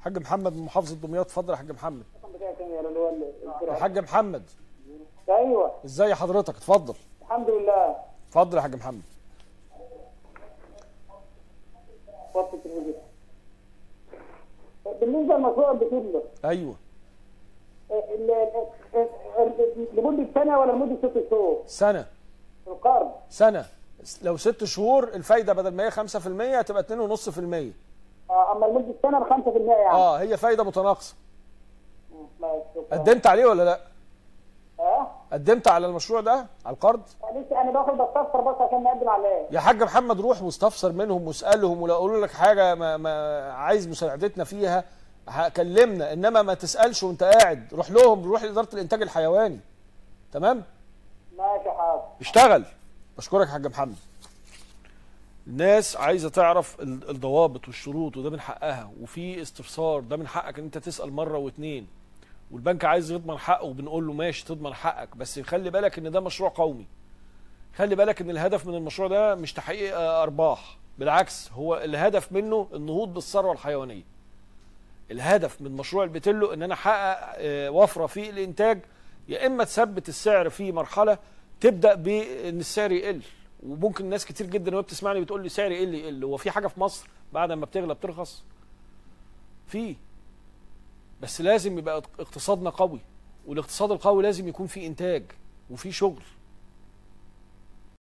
حاج محمد من محافظه دمياط اتفضل يا حاج محمد بتاعي كام يا اللي هو يا ال- حاج محمد ايوه ازاي حضرتك اتفضل الحمد لله اتفضل يا حاج محمد وطي التلفزيون بالنسبه لمشروع البتيلو ايوه ال- ال- ال- لمده سنه ولا لمده ست شهور؟ سنه القرض سنه لو ست شهور الفايده بدل ما هي 5% هتبقى 2.5% آه، اما لمده سنه ب 5% يعني اه هي فايده متناقصه ماشي، شكراً. قدمت عليه ولا لا اه قدمت على المشروع ده على القرض لسه انا باخد بستفسر بس عشان نقدم عليه يا حاج محمد روح واستفسر منهم واسالهم ولو قالوا لك حاجه ما, ما عايز مساعدتنا فيها هكلمنا انما ما تسالش وانت قاعد روح لهم روح لاداره الانتاج الحيواني تمام ماشي حاضر اشتغل بشكرك يا حاج محمد الناس عايزه تعرف ال- الضوابط والشروط وده من حقها وفي استفسار ده من حقك ان انت تسال مره واتنين والبنك عايز يضمن حقه وبنقول له ماشي تضمن حقك بس خلي بالك ان ده مشروع قومي خلي بالك ان الهدف من المشروع ده مش تحقيق آه، ارباح بالعكس هو الهدف منه النهوض بالثروه الحيوانيه الهدف من مشروع البتلو ان انا احقق آه، وفره في الانتاج يا اما تثبت السعر في مرحله تبدا بان السعر يقل وممكن ناس كتير جدا وهي بتسمعني بتقول لي سعر يقل يقل هو في حاجه في مصر بعد ما بتغلى بترخص في بس لازم يبقى اقتصادنا قوي والاقتصاد القوي لازم يكون فيه انتاج وفيه شغل